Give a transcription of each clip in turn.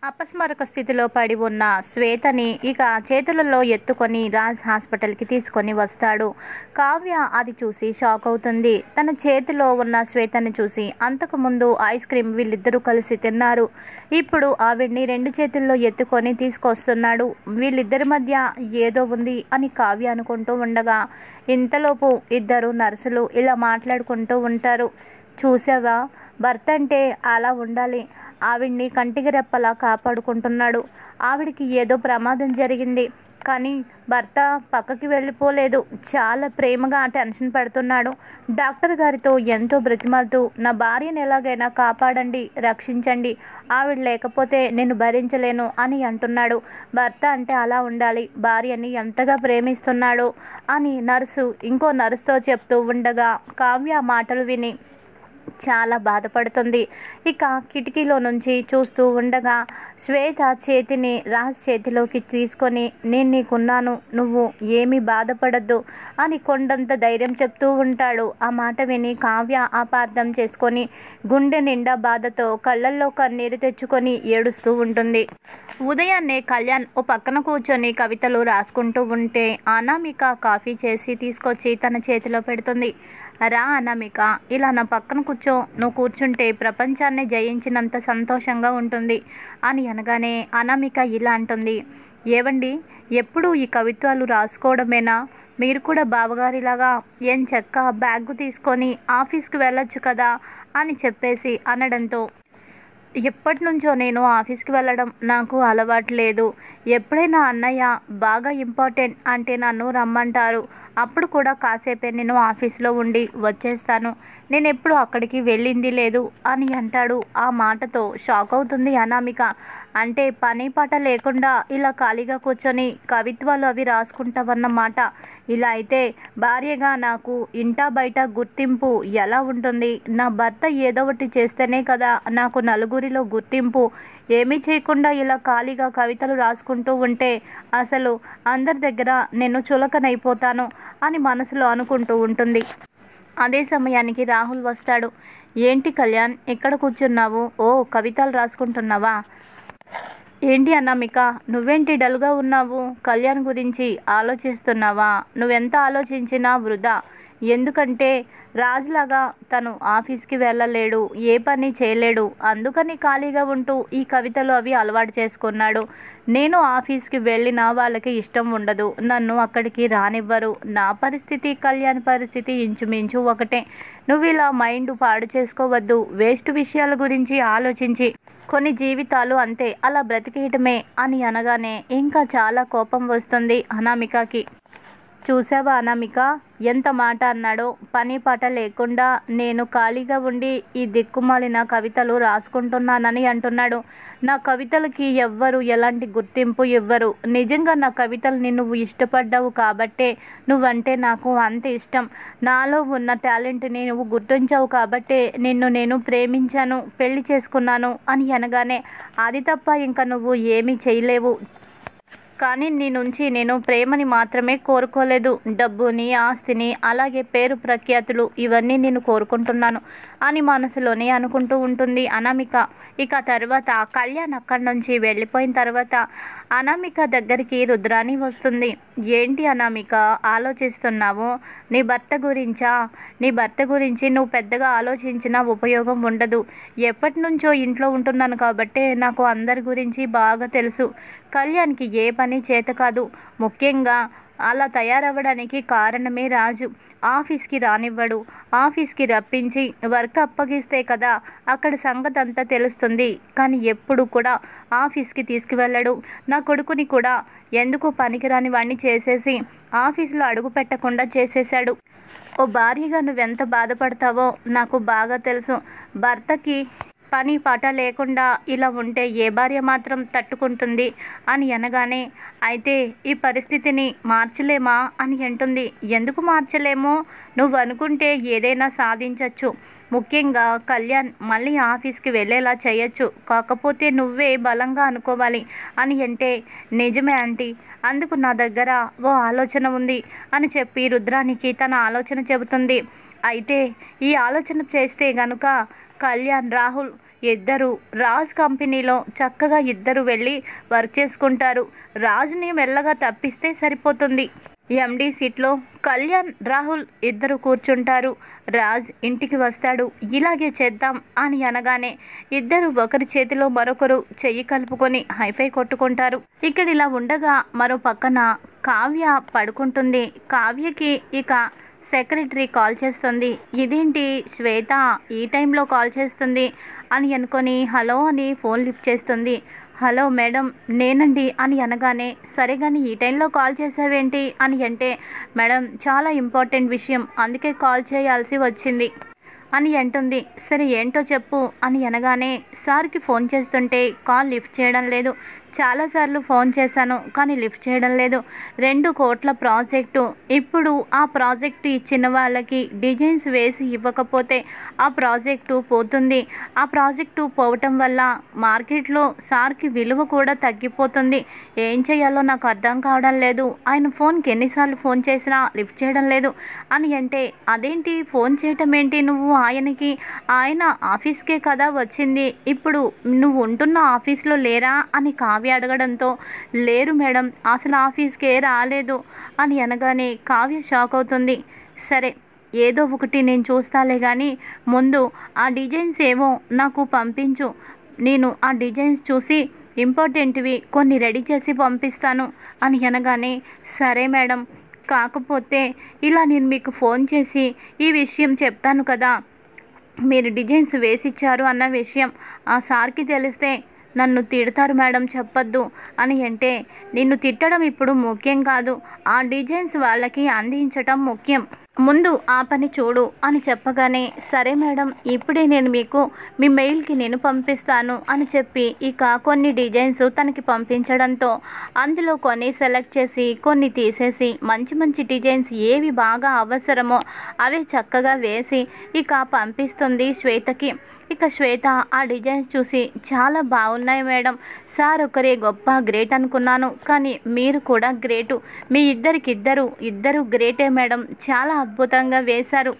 అపస్మారక స్థితిలో పడి ఉన్న శ్వేతని ఇక చేతులలో ఎత్తుకొని రాజ్ హాస్పిటల్కి తీసుకొని వస్తాడు కావ్య అది చూసి షాక్ అవుతుంది తన చేతిలో ఉన్న శ్వేతని చూసి అంతకుముందు ఐస్ క్రీమ్ వీళ్ళిద్దరూ కలిసి తిన్నారు ఇప్పుడు ఆవిడ్ని రెండు చేతుల్లో ఎత్తుకొని తీసుకొస్తున్నాడు వీళ్ళిద్దరి మధ్య ఏదో ఉంది అని కావ్య అనుకుంటూ ఉండగా ఇంతలోపు ఇద్దరు నర్సులు ఇలా మాట్లాడుకుంటూ ఉంటారు చూసావా భర్త అంటే అలా ఉండాలి ఆవిడ్ని కంటికి రెప్పలా కాపాడుకుంటున్నాడు ఆవిడికి ఏదో ప్రమాదం జరిగింది కానీ భర్త పక్కకి వెళ్ళిపోలేదు చాలా ప్రేమగా టెన్షన్ పెడుతున్నాడు డాక్టర్ గారితో ఎంతో బ్రతిమాలుతూ నా భార్యను ఎలాగైనా కాపాడండి రక్షించండి ఆవిడ లేకపోతే నేను భరించలేను అని అంటున్నాడు భర్త అంటే అలా ఉండాలి భార్యని ఎంతగా ప్రేమిస్తున్నాడు అని నర్సు ఇంకో నర్సుతో చెప్తూ ఉండగా కావ్య మాటలు విని చాలా బాధపడుతుంది ఇక కిటికీలో నుంచి చూస్తూ ఉండగా శ్వేత చేతిని రాజ్ చేతిలోకి తీసుకొని నేను నీకున్నాను నువ్వు ఏమీ బాధపడద్దు అని కొండంత ధైర్యం చెప్తూ ఉంటాడు ఆ మాట విని కావ్య అపార్థం చేసుకొని గుండె నిండా బాధతో కళ్ళల్లో కన్నీరు తెచ్చుకొని ఏడుస్తూ ఉంటుంది ఉదయాన్నే కళ్యాణ్ ఓ పక్కన కూర్చొని కవితలు రాసుకుంటూ ఉంటే అనామిక కాఫీ చేసి తీసుకొచ్చి తన చేతిలో పెడుతుంది రా అనామిక ఇలా నా పక్కన కూర్చో నువ్వు కూర్చుంటే ప్రపంచాన్ని జయించినంత సంతోషంగా ఉంటుంది అని అనగానే అనామిక ఇలా అంటుంది ఏవండి ఎప్పుడు ఈ కవిత్వాలు రాసుకోవడమేనా మీరు కూడా బావగారిలాగా ఏం చెక్క బ్యాగ్ తీసుకొని ఆఫీస్కి వెళ్ళొచ్చు కదా అని చెప్పేసి అనడంతో ఎప్పటి నుంచో నేను ఆఫీస్కి వెళ్ళడం నాకు అలవాటు లేదు ఎప్పుడైనా అన్నయ్య బాగా ఇంపార్టెంట్ అంటే నన్ను రమ్మంటారు అప్పుడు కూడా కాసేపే నేను ఆఫీస్లో ఉండి వచ్చేస్తాను నేను ఎప్పుడు అక్కడికి వెళ్ళింది లేదు అని అంటాడు ఆ మాటతో షాక్ అవుతుంది అనామిక అంటే పని పాట లేకుండా ఇలా ఖాళీగా కూర్చొని కవిత్వాలు అవి రాసుకుంటావన్నమాట ఇలా అయితే భార్యగా నాకు ఇంటా బయట గుర్తింపు ఎలా ఉంటుంది నా భర్త ఏదో ఒకటి చేస్తేనే కదా నాకు నలుగురిలో గుర్తింపు ఏమీ చేయకుండా ఇలా ఖాళీగా కవితలు రాసుకుంటూ ఉంటే అసలు అందరి దగ్గర నేను చులకనైపోతాను అని మనసులో అనుకుంటూ ఉంటుంది అదే సమయానికి రాహుల్ వస్తాడు ఏంటి కళ్యాణ్ ఎక్కడ కూర్చున్నావు ఓ కవితలు రాసుకుంటున్నావా ఏంటి అన్నామిక నువ్వేంటి డల్గా ఉన్నావు కళ్యాణ్ గురించి ఆలోచిస్తున్నావా నువ్వెంత ఆలోచించినా వృధా ఎందుకంటే రాజులాగా తను ఆఫీస్కి వెళ్ళలేడు ఏ పని చేయలేడు అందుకని ఖాళీగా ఉంటూ ఈ కవితలు అవి అలవాటు చేసుకున్నాడు నేను ఆఫీస్కి వెళ్ళినా వాళ్ళకి ఇష్టం ఉండదు నన్ను అక్కడికి రానివ్వరు నా పరిస్థితి కళ్యాణ్ పరిస్థితి ఇంచుమించు ఒకటే నువ్వు ఇలా మైండ్ పాడు చేసుకోవద్దు వేస్ట్ విషయాల గురించి ఆలోచించి కొన్ని జీవితాలు అంతే అలా బ్రతికేయటమే అని అనగానే ఇంకా చాలా కోపం వస్తుంది అనామికకి చూసావా అనామిక ఎంత మాట అన్నాడో పని పాట లేకుండా నేను ఖాళీగా ఉండి ఈ దిక్కుమాలిన కవితలు రాసుకుంటున్నానని అంటున్నాడు నా కవితలకి ఎవ్వరు ఎలాంటి గుర్తింపు ఇవ్వరు నిజంగా నా కవితల్ని నువ్వు ఇష్టపడ్డావు కాబట్టే నువ్వంటే నాకు అంత ఇష్టం నాలో ఉన్న టాలెంట్ని నువ్వు గుర్తించావు కాబట్టే నిన్ను నేను ప్రేమించాను పెళ్లి చేసుకున్నాను అని అనగానే అది తప్ప ఇంకా నువ్వు ఏమీ చేయలేవు కానీ నీ నుంచి నేను ప్రేమని మాత్రమే కోరుకోలేదు డబ్బుని ఆస్తిని అలాగే పేరు ప్రఖ్యాతులు ఇవన్నీ నేను కోరుకుంటున్నాను అని మనసులోనే అనుకుంటూ ఉంటుంది అనామిక ఇక తర్వాత కళ్యాణ్ అక్కడి నుంచి వెళ్ళిపోయిన తర్వాత అనామిక దగ్గరికి రుద్రాని వస్తుంది ఏంటి అనామిక ఆలోచిస్తున్నావు నీ భర్త గురించా నీ భర్త గురించి నువ్వు పెద్దగా ఆలోచించిన ఉపయోగం ఉండదు ఎప్పటి నుంచో ఇంట్లో ఉంటున్నాను కాబట్టే నాకు అందరి గురించి బాగా తెలుసు కళ్యాణ్కి ఏ పని చేత కాదు ముఖ్యంగా అలా తయారవ్వడానికి కారణమే రాజు ఆఫీస్కి రానివ్వడు ఆఫీస్కి రప్పించి వర్క్ అప్పగిస్తే కదా అక్కడ సంగతి అంతా తెలుస్తుంది కానీ ఎప్పుడు కూడా ఆఫీస్కి తీసుకువెళ్ళడు నా కొడుకుని కూడా ఎందుకు పనికిరాని వాడిని చేసేసి ఆఫీసులో అడుగు పెట్టకుండా చేసేశాడు ఓ భార్యగా నువ్వెంత బాధపడతావో నాకు బాగా తెలుసు భర్తకి పని పాట లేకుండా ఇలా ఉంటే ఏ భార్య మాత్రం తట్టుకుంటుంది అని అనగానే అయితే ఈ పరిస్థితిని మార్చలేమా అని అంటుంది ఎందుకు మార్చలేమో నువ్వు అనుకుంటే ఏదైనా సాధించవచ్చు ముఖ్యంగా కళ్యాణ్ మళ్ళీ ఆఫీస్కి వెళ్ళేలా చేయొచ్చు కాకపోతే నువ్వే బలంగా అనుకోవాలి అని అంటే నిజమే ఆంటీ అందుకు నా దగ్గర ఓ ఆలోచన ఉంది అని చెప్పి రుద్రానికి తన ఆలోచన చెబుతుంది అయితే ఈ ఆలోచన చేస్తే గనుక కళ్యాణ్ రాహుల్ ఇద్దరు రాజ్ కంపెనీలో చక్కగా ఇద్దరు వెళ్ళి వర్క్ చేసుకుంటారు రాజ్ని మెల్లగా తప్పిస్తే సరిపోతుంది ఎండి సీట్లో కళ్యాణ్ రాహుల్ ఇద్దరు కూర్చుంటారు రాజ్ ఇంటికి వస్తాడు ఇలాగే చేద్దాం అని అనగానే ఇద్దరు ఒకరి చేతిలో మరొకరు చెయ్యి కలుపుకొని హైఫై కొట్టుకుంటారు ఇక్కడ ఇలా ఉండగా మరో పక్కన కావ్య పడుకుంటుంది కావ్యకి ఇక సెక్రటరీ కాల్ చేస్తుంది ఇదేంటి శ్వేత ఈ టైంలో కాల్ చేస్తుంది అని అనుకొని హలో అని ఫోన్ లిఫ్ట్ చేస్తుంది హలో మేడం నేనండి అని అనగానే సరే కానీ ఈ టైంలో కాల్ చేసావేంటి అని అంటే మేడం చాలా ఇంపార్టెంట్ విషయం అందుకే కాల్ చేయాల్సి వచ్చింది అని అంటుంది సరే ఏంటో చెప్పు అని అనగానే సార్కి ఫోన్ చేస్తుంటే కాల్ లిఫ్ట్ చేయడం లేదు చాలాసార్లు ఫోన్ చేశాను కానీ లిఫ్ట్ చేయడం లేదు రెండు కోట్ల ప్రాజెక్టు ఇప్పుడు ఆ ప్రాజెక్టు ఇచ్చిన వాళ్ళకి డిజైన్స్ వేసి ఇవ్వకపోతే ఆ ప్రాజెక్టు పోతుంది ఆ ప్రాజెక్టు పోవటం వల్ల మార్కెట్లో సార్కి విలువ కూడా తగ్గిపోతుంది ఏం చేయాలో నాకు అర్థం కావడం లేదు ఆయన ఫోన్కి ఎన్నిసార్లు ఫోన్ చేసినా లిఫ్ట్ చేయడం లేదు అని అంటే అదేంటి ఫోన్ చేయటం ఏంటి నువ్వు ఆయనకి ఆయన ఆఫీస్కే కదా వచ్చింది ఇప్పుడు నువ్వు ఉంటున్న ఆఫీస్లో లేరా అని కావ్య అడగడంతో లేరు మేడం అసలు ఆఫీస్కే రాలేదు అని అనగానే కావ్య షాక్ అవుతుంది సరే ఏదో ఒకటి నేను చూస్తాలే కానీ ముందు ఆ డిజైన్స్ ఏమో నాకు పంపించు నేను ఆ డిజైన్స్ చూసి ఇంపార్టెంట్వి కొన్ని రెడీ చేసి పంపిస్తాను అని అనగానే సరే మేడం కాకపోతే ఇలా నేను మీకు ఫోన్ చేసి ఈ విషయం చెప్పాను కదా మీరు డిజైన్స్ వేసిచ్చారు అన్న విషయం ఆ సార్కి తెలిస్తే నన్ను తిడతారు మేడం చెప్పొద్దు అని అంటే నిన్ను తిట్టడం ఇప్పుడు ముఖ్యం కాదు ఆ డిజైన్స్ వాళ్ళకి అందించటం ముఖ్యం ముందు ఆ పని చూడు అని చెప్పగానే సరే మేడం ఇప్పుడే నేను మీకు మీ మెయిల్కి నేను పంపిస్తాను అని చెప్పి ఇక కొన్ని డిజైన్స్ తనకి పంపించడంతో అందులో కొన్ని సెలెక్ట్ చేసి కొన్ని తీసేసి మంచి మంచి డిజైన్స్ ఏవి బాగా అవసరమో అవి చక్కగా వేసి ఇక పంపిస్తుంది శ్వేతకి ఇక శ్వేత ఆ డిజైన్స్ చూసి చాలా బాగున్నాయి మేడం సార్ ఒకరే గొప్ప గ్రేట్ అనుకున్నాను కానీ మీరు కూడా గ్రేటు మీ ఇద్దరికిద్దరు ఇద్దరు గ్రేటే మేడం చాలా అద్భుతంగా వేశారు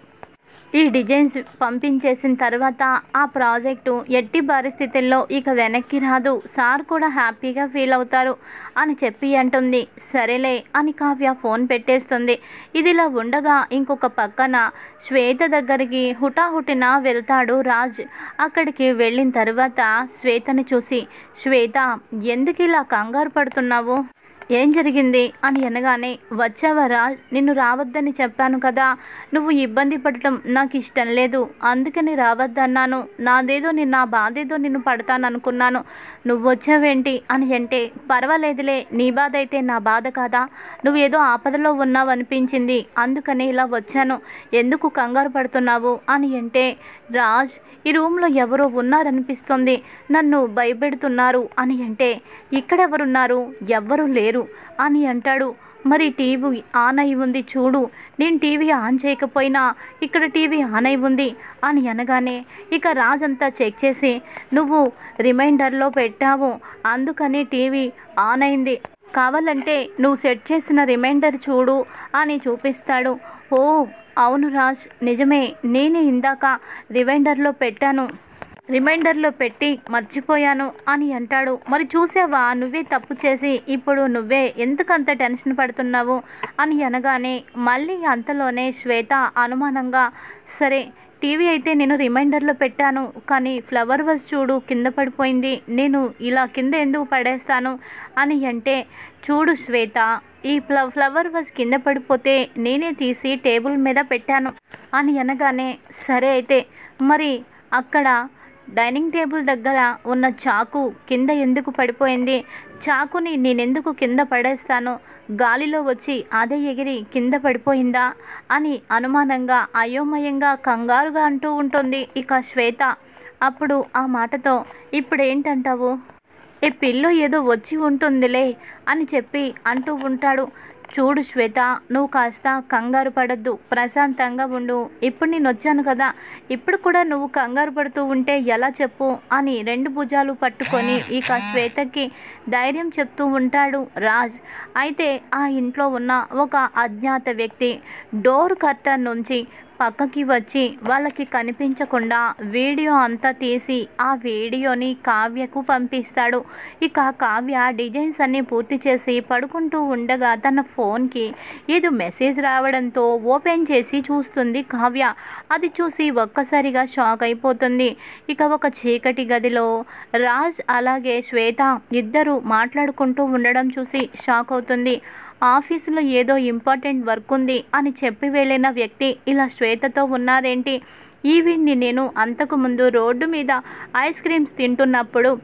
ఈ డిజైన్స్ పంపించేసిన తర్వాత ఆ ప్రాజెక్టు ఎట్టి పరిస్థితుల్లో ఇక వెనక్కి రాదు సార్ కూడా హ్యాపీగా ఫీల్ అవుతారు అని చెప్పి అంటుంది సరేలే అని కావ్య ఫోన్ పెట్టేస్తుంది ఇదిలా ఉండగా ఇంకొక పక్కన శ్వేత దగ్గరికి హుటాహుటిన వెళ్తాడు రాజ్ అక్కడికి వెళ్ళిన తర్వాత శ్వేతని చూసి శ్వేత ఎందుకు ఇలా కంగారు పడుతున్నావు ఏం జరిగింది అని అనగానే వచ్చావా రాజ్ నిన్ను రావద్దని చెప్పాను కదా నువ్వు ఇబ్బంది పడటం నాకు ఇష్టం లేదు అందుకని రావద్దన్నాను నాదేదో నేను నా బాధేదో నిన్ను పడతాను అనుకున్నాను నువ్వు వచ్చావేంటి అని అంటే పర్వాలేదులే నీ బాధ అయితే నా బాధ కాదా నువ్వు ఏదో ఆపదలో ఉన్నావు అనిపించింది అందుకని ఇలా వచ్చాను ఎందుకు కంగారు పడుతున్నావు అని అంటే రాజ్ ఈ రూమ్లో ఎవరో ఉన్నారనిపిస్తుంది నన్ను భయపెడుతున్నారు అని అంటే ఇక్కడెవరున్నారు ఎవ్వరూ లేరు అని అంటాడు మరి టీవీ ఆన్ అయి ఉంది చూడు నేను టీవీ ఆన్ చేయకపోయినా ఇక్కడ టీవీ ఆన్ అయి ఉంది అని అనగానే ఇక రాజంతా చెక్ చేసి నువ్వు రిమైండర్లో పెట్టావు అందుకని టీవీ ఆన్ అయింది కావాలంటే నువ్వు సెట్ చేసిన రిమైండర్ చూడు అని చూపిస్తాడు ఓ అవును రాజ్ నిజమే నేనే ఇందాక రిమైండర్లో పెట్టాను రిమైండర్లో పెట్టి మర్చిపోయాను అని అంటాడు మరి చూసావా నువ్వే తప్పు చేసి ఇప్పుడు నువ్వే ఎందుకంత టెన్షన్ పడుతున్నావు అని అనగానే మళ్ళీ అంతలోనే శ్వేత అనుమానంగా సరే టీవీ అయితే నేను రిమైండర్లో పెట్టాను కానీ ఫ్లవర్ వాజ్ చూడు కింద పడిపోయింది నేను ఇలా కింద ఎందుకు పడేస్తాను అని అంటే చూడు శ్వేత ఈ ఫ్ల ఫ్లవర్ వాజ్ కింద పడిపోతే నేనే తీసి టేబుల్ మీద పెట్టాను అని అనగానే సరే అయితే మరి అక్కడ డైనింగ్ టేబుల్ దగ్గర ఉన్న చాకు కింద ఎందుకు పడిపోయింది చాకుని నేనెందుకు కింద పడేస్తాను గాలిలో వచ్చి అదే ఎగిరి కింద పడిపోయిందా అని అనుమానంగా అయోమయంగా కంగారుగా అంటూ ఉంటుంది ఇక శ్వేత అప్పుడు ఆ మాటతో ఇప్పుడు ఏంటంటావు ఈ పిల్లు ఏదో వచ్చి ఉంటుందిలే అని చెప్పి అంటూ ఉంటాడు చూడు శ్వేత నువ్వు కాస్త కంగారు పడద్దు ప్రశాంతంగా ఉండు ఇప్పుడు నేను వచ్చాను కదా ఇప్పుడు కూడా నువ్వు కంగారు పడుతూ ఉంటే ఎలా చెప్పు అని రెండు భుజాలు పట్టుకొని ఇక శ్వేతకి ధైర్యం చెప్తూ ఉంటాడు రాజ్ అయితే ఆ ఇంట్లో ఉన్న ఒక అజ్ఞాత వ్యక్తి డోర్ కర్టన్ నుంచి పక్కకి వచ్చి వాళ్ళకి కనిపించకుండా వీడియో అంతా తీసి ఆ వీడియోని కావ్యకు పంపిస్తాడు ఇక కావ్య డిజైన్స్ అన్నీ పూర్తి చేసి పడుకుంటూ ఉండగా తన ఫోన్కి ఏదో మెసేజ్ రావడంతో ఓపెన్ చేసి చూస్తుంది కావ్య అది చూసి ఒక్కసారిగా షాక్ అయిపోతుంది ఇక ఒక చీకటి గదిలో రాజ్ అలాగే శ్వేత ఇద్దరు మాట్లాడుకుంటూ ఉండడం చూసి షాక్ అవుతుంది ఆఫీసులో ఏదో ఇంపార్టెంట్ వర్క్ ఉంది అని చెప్పి వెళ్ళిన వ్యక్తి ఇలా శ్వేతతో ఉన్నారేంటి ఈవిడ్ని నేను అంతకు ముందు రోడ్డు మీద ఐస్ క్రీమ్స్ తింటున్నప్పుడు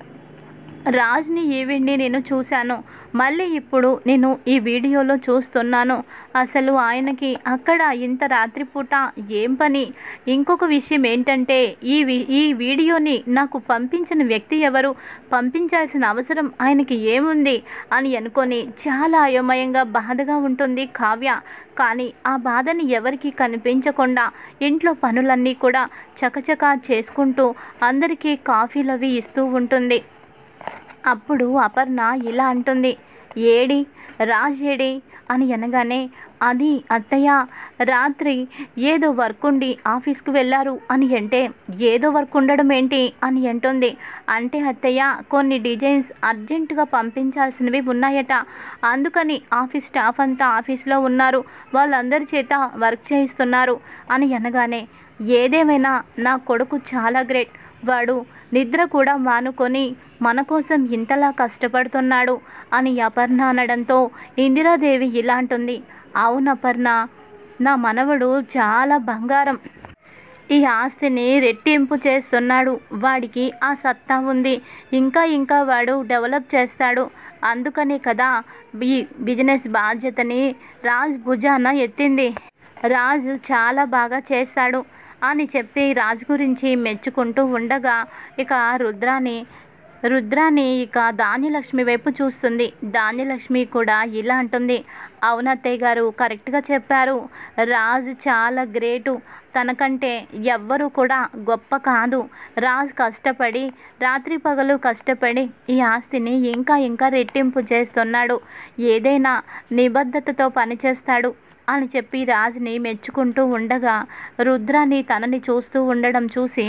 రాజ్ని ఈవిడ్ని నేను చూశాను మళ్ళీ ఇప్పుడు నేను ఈ వీడియోలో చూస్తున్నాను అసలు ఆయనకి అక్కడ ఇంత రాత్రిపూట ఏం పని ఇంకొక విషయం ఏంటంటే ఈ వి- ఈ వీడియోని నాకు పంపించిన వ్యక్తి ఎవరు పంపించాల్సిన అవసరం ఆయనకి ఏముంది అని అనుకొని చాలా అయోమయంగా బాధగా ఉంటుంది కావ్య కానీ ఆ బాధని ఎవరికి కనిపించకుండా ఇంట్లో పనులన్నీ కూడా చకచకా చేసుకుంటూ అందరికీ కాఫీలవి ఇస్తూ ఉంటుంది అప్పుడు అపర్ణ ఇలా అంటుంది ఏడి రాజ్ ఏడి అని అనగానే అది అత్తయ్య రాత్రి ఏదో వర్క్ ఉండి ఆఫీస్కి వెళ్ళారు అని అంటే ఏదో వర్క్ ఉండడం ఏంటి అని అంటుంది అంటే అత్తయ్య కొన్ని డిజైన్స్ అర్జెంటుగా పంపించాల్సినవి ఉన్నాయట అందుకని ఆఫీస్ స్టాఫ్ అంతా ఆఫీస్లో ఉన్నారు వాళ్ళందరి చేత వర్క్ చేయిస్తున్నారు అని అనగానే ఏదేమైనా నా కొడుకు చాలా గ్రేట్ వాడు నిద్ర కూడా మానుకొని మన కోసం ఇంతలా కష్టపడుతున్నాడు అని అపర్ణ అనడంతో ఇందిరాదేవి ఇలా అంటుంది అవును అపర్ణ నా మనవడు చాలా బంగారం ఈ ఆస్తిని రెట్టింపు చేస్తున్నాడు వాడికి ఆ సత్తా ఉంది ఇంకా ఇంకా వాడు డెవలప్ చేస్తాడు అందుకనే కదా ఈ బిజినెస్ బాధ్యతని రాజ్ భుజాన ఎత్తింది రాజు చాలా బాగా చేస్తాడు అని చెప్పి రాజు గురించి మెచ్చుకుంటూ ఉండగా ఇక రుద్రాని రుద్రాని ఇక ధాన్యలక్ష్మి వైపు చూస్తుంది ధాన్యలక్ష్మి కూడా ఇలా అంటుంది అవునత్తయ్య గారు కరెక్ట్గా చెప్పారు రాజు చాలా గ్రేటు తనకంటే ఎవ్వరూ కూడా గొప్ప కాదు రాజు కష్టపడి రాత్రి పగలు కష్టపడి ఈ ఆస్తిని ఇంకా ఇంకా రెట్టింపు చేస్తున్నాడు ఏదైనా నిబద్ధతతో పనిచేస్తాడు అని చెప్పి రాజుని మెచ్చుకుంటూ ఉండగా రుద్రాని తనని చూస్తూ ఉండడం చూసి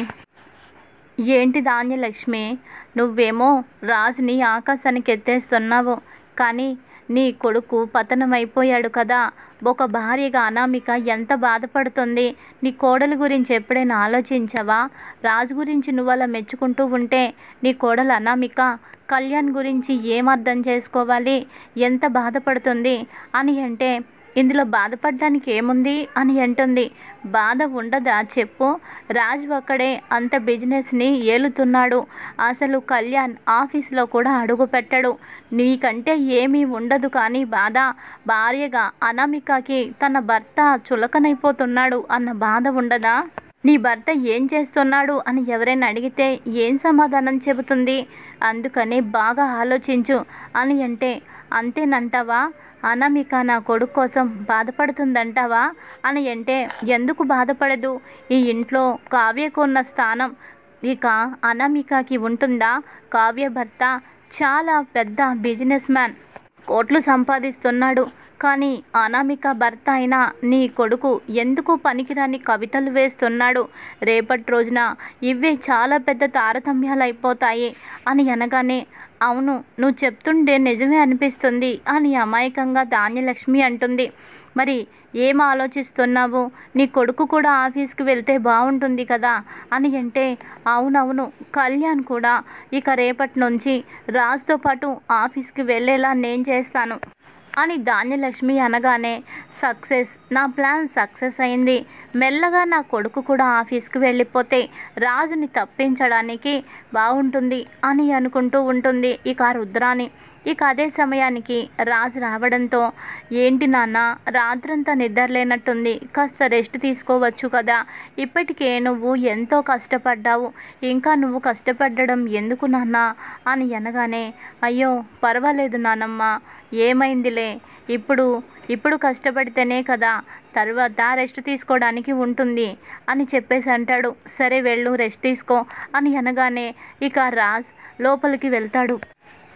ఏంటి ధాన్యలక్ష్మి నువ్వేమో రాజుని ఆకాశానికి ఎత్తేస్తున్నావు కానీ నీ కొడుకు పతనమైపోయాడు కదా ఒక భార్యగా అనామిక ఎంత బాధపడుతుంది నీ కోడలి గురించి ఎప్పుడైనా ఆలోచించావా రాజు గురించి నువ్వు అలా మెచ్చుకుంటూ ఉంటే నీ కోడలు అనామిక కళ్యాణ్ గురించి ఏం అర్థం చేసుకోవాలి ఎంత బాధపడుతుంది అని అంటే ఇందులో బాధపడడానికి ఏముంది అని అంటుంది బాధ ఉండదా చెప్పు రాజ్ ఒక్కడే అంత బిజినెస్ని ఏలుతున్నాడు అసలు కళ్యాణ్ ఆఫీస్లో కూడా అడుగు పెట్టడు నీకంటే ఏమీ ఉండదు కానీ బాధ భార్యగా అనామికకి తన భర్త చులకనైపోతున్నాడు అన్న బాధ ఉండదా నీ భర్త ఏం చేస్తున్నాడు అని ఎవరైనా అడిగితే ఏం సమాధానం చెబుతుంది అందుకని బాగా ఆలోచించు అని అంటే అంతేనంటావా అనామిక నా కొడుకు కోసం బాధపడుతుందంటావా అని అంటే ఎందుకు బాధపడదు ఈ ఇంట్లో కావ్యకు ఉన్న స్థానం ఇక అనామికకి ఉంటుందా కావ్య భర్త చాలా పెద్ద బిజినెస్ మ్యాన్ కోట్లు సంపాదిస్తున్నాడు కానీ అనామిక భర్త అయిన నీ కొడుకు ఎందుకు పనికిరాని కవితలు వేస్తున్నాడు రేపటి రోజున ఇవే చాలా పెద్ద తారతమ్యాలు అయిపోతాయి అని అనగానే అవును నువ్వు చెప్తుండే నిజమే అనిపిస్తుంది అని అమాయకంగా ధాన్యలక్ష్మి అంటుంది మరి ఏం ఆలోచిస్తున్నావు నీ కొడుకు కూడా ఆఫీస్కి వెళ్తే బాగుంటుంది కదా అని అంటే అవునవును కళ్యాణ్ కూడా ఇక రేపటి నుంచి రాజుతో పాటు ఆఫీస్కి వెళ్ళేలా నేను చేస్తాను అని ధాన్యలక్ష్మి అనగానే సక్సెస్ నా ప్లాన్ సక్సెస్ అయింది మెల్లగా నా కొడుకు కూడా ఆఫీస్కి వెళ్ళిపోతే రాజుని తప్పించడానికి బాగుంటుంది అని అనుకుంటూ ఉంటుంది ఇక రుద్రాని ఇక అదే సమయానికి రాజు రావడంతో ఏంటి నాన్న రాత్రంతా నిద్రలేనట్టుంది కాస్త రెస్ట్ తీసుకోవచ్చు కదా ఇప్పటికే నువ్వు ఎంతో కష్టపడ్డావు ఇంకా నువ్వు కష్టపడడం ఎందుకు నాన్న అని అనగానే అయ్యో పర్వాలేదు నానమ్మ ఏమైందిలే ఇప్పుడు ఇప్పుడు కష్టపడితేనే కదా తర్వాత రెస్ట్ తీసుకోవడానికి ఉంటుంది అని చెప్పేసి అంటాడు సరే వెళ్ళు రెస్ట్ తీసుకో అని అనగానే ఇక రాజ్ లోపలికి వెళ్తాడు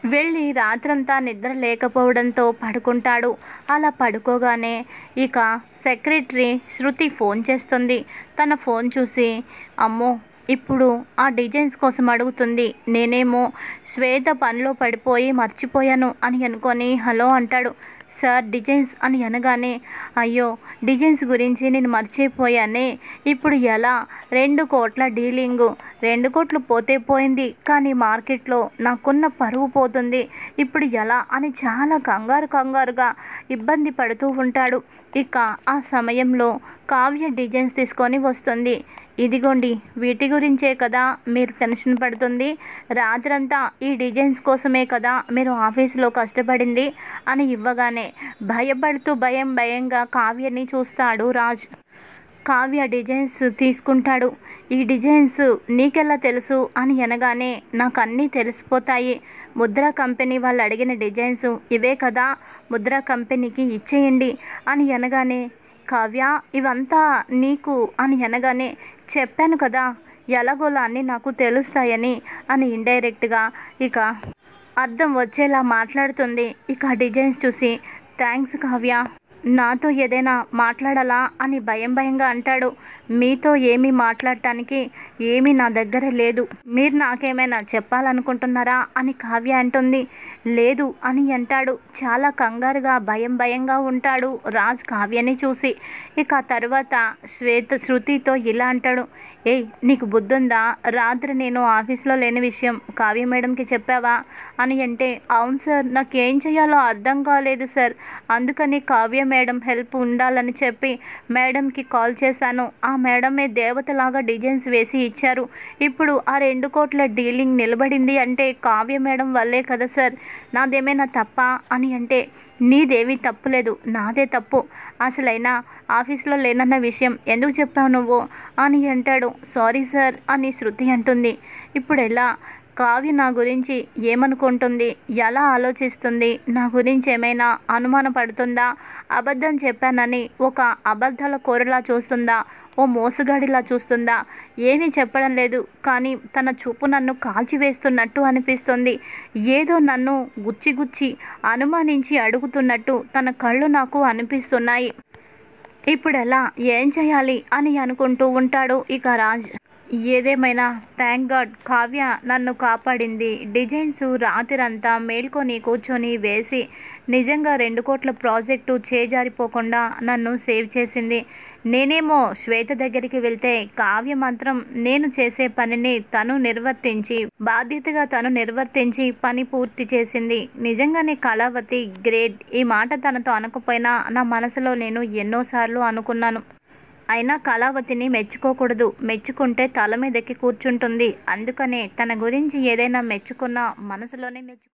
వెళ్ళి రాత్రంతా నిద్ర లేకపోవడంతో పడుకుంటాడు అలా పడుకోగానే ఇక సెక్రటరీ శృతి ఫోన్ చేస్తుంది తన ఫోన్ చూసి అమ్మో ఇప్పుడు ఆ డిజైన్స్ కోసం అడుగుతుంది నేనేమో శ్వేత పనిలో పడిపోయి మర్చిపోయాను అని అనుకొని హలో అంటాడు సార్ డిజైన్స్ అని అనగానే అయ్యో డిజైన్స్ గురించి నేను మర్చిపోయానే ఇప్పుడు ఎలా రెండు కోట్ల డీలింగు రెండు కోట్లు పోతే పోయింది కానీ మార్కెట్లో నాకున్న పరువు పోతుంది ఇప్పుడు ఎలా అని చాలా కంగారు కంగారుగా ఇబ్బంది పడుతూ ఉంటాడు ఇక ఆ సమయంలో కావ్య డిజైన్స్ తీసుకొని వస్తుంది ఇదిగోండి వీటి గురించే కదా మీరు టెన్షన్ పడుతుంది రాత్రంతా ఈ డిజైన్స్ కోసమే కదా మీరు ఆఫీసులో కష్టపడింది అని ఇవ్వగానే భయపడుతూ భయం భయంగా కావ్యని చూస్తాడు రాజ్ కావ్య డిజైన్స్ తీసుకుంటాడు ఈ డిజైన్స్ నీకెలా తెలుసు అని అనగానే నాకు అన్నీ తెలిసిపోతాయి ముద్రా కంపెనీ వాళ్ళు అడిగిన డిజైన్స్ ఇవే కదా ముద్రా కంపెనీకి ఇచ్చేయండి అని అనగానే కావ్య ఇవంతా నీకు అని అనగానే చెప్పాను కదా ఎలాగోలా అన్నీ నాకు తెలుస్తాయని అని ఇండైరెక్ట్గా ఇక అర్థం వచ్చేలా మాట్లాడుతుంది ఇక డిజైన్స్ చూసి థ్యాంక్స్ కావ్య నాతో ఏదైనా మాట్లాడాలా అని భయం భయంగా అంటాడు మీతో ఏమీ మాట్లాడటానికి ఏమీ నా దగ్గర లేదు మీరు నాకేమైనా చెప్పాలనుకుంటున్నారా అని కావ్య అంటుంది లేదు అని అంటాడు చాలా కంగారుగా భయం భయంగా ఉంటాడు రాజ్ కావ్యని చూసి ఇక తర్వాత శ్వేత శృతితో ఇలా అంటాడు ఏయ్ నీకు బుద్ధుందా రాత్రి నేను ఆఫీస్లో లేని విషయం కావ్య మేడంకి చెప్పావా అని అంటే అవును సార్ నాకు ఏం చేయాలో అర్థం కాలేదు సార్ అందుకని కావ్య మేడం హెల్ప్ ఉండాలని చెప్పి మేడంకి కాల్ చేశాను ఆ మేడమే దేవతలాగా డిజైన్స్ వేసి ఇచ్చారు ఇప్పుడు ఆ రెండు కోట్ల డీలింగ్ నిలబడింది అంటే కావ్య మేడం వల్లే కదా సార్ నాదేమైనా తప్ప అని అంటే నీదేమీ తప్పులేదు నాదే తప్పు అసలైనా ఆఫీస్లో లేనన్న విషయం ఎందుకు చెప్పావు నువ్వు అని అంటాడు సారీ సార్ అని శృతి అంటుంది ఇప్పుడు ఎలా కావ్య నా గురించి ఏమనుకుంటుంది ఎలా ఆలోచిస్తుంది నా గురించి ఏమైనా అనుమానపడుతుందా అబద్ధం చెప్పానని ఒక అబద్ధాల కోరలా చూస్తుందా ఓ మోసగాడిలా చూస్తుందా ఏమీ చెప్పడం లేదు కానీ తన చూపు నన్ను కాల్చివేస్తున్నట్టు అనిపిస్తుంది ఏదో నన్ను గుచ్చి గుచ్చి అనుమానించి అడుగుతున్నట్టు తన కళ్ళు నాకు అనిపిస్తున్నాయి ఇప్పుడు ఎలా ఏం చేయాలి అని అనుకుంటూ ఉంటాడు ఇక రాజ్ ఏదేమైనా థ్యాంక్ గాడ్ కావ్య నన్ను కాపాడింది డిజైన్స్ రాత్రంతా మేల్కొని కూర్చొని వేసి నిజంగా రెండు కోట్ల ప్రాజెక్టు చేజారిపోకుండా నన్ను సేవ్ చేసింది నేనేమో శ్వేత దగ్గరికి వెళ్తే కావ్య మాత్రం నేను చేసే పనిని తను నిర్వర్తించి బాధ్యతగా తను నిర్వర్తించి పని పూర్తి చేసింది నిజంగానే కళావతి గ్రేట్ ఈ మాట తనతో అనకపోయినా నా మనసులో నేను ఎన్నోసార్లు అనుకున్నాను అయినా కళావతిని మెచ్చుకోకూడదు మెచ్చుకుంటే తల మీదెక్కి కూర్చుంటుంది అందుకనే తన గురించి ఏదైనా మెచ్చుకున్నా మనసులోనే మెచ్చు